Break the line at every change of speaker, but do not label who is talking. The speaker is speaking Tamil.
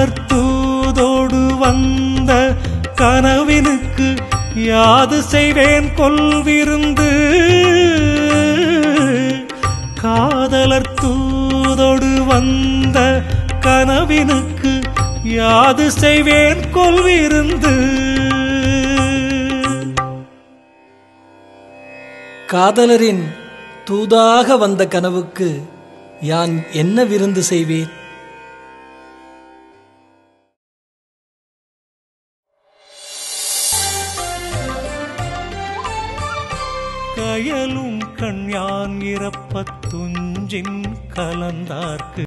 காதலர் தூதோடு வந்த கனவினுக்கு யாது செய்வேன் கொல்விருந்து காதலர் தூதோடு வந்த கனவினுக்கு யாது செய்வேன் கொல்விருந்து
காதலரின் தூதாக வந்த கனவுக்கு யான் என்ன விருந்து செய்வேன்
கயலும் கண்யான் இறப்பத் துஞ்சின் கலந்தார்க்கு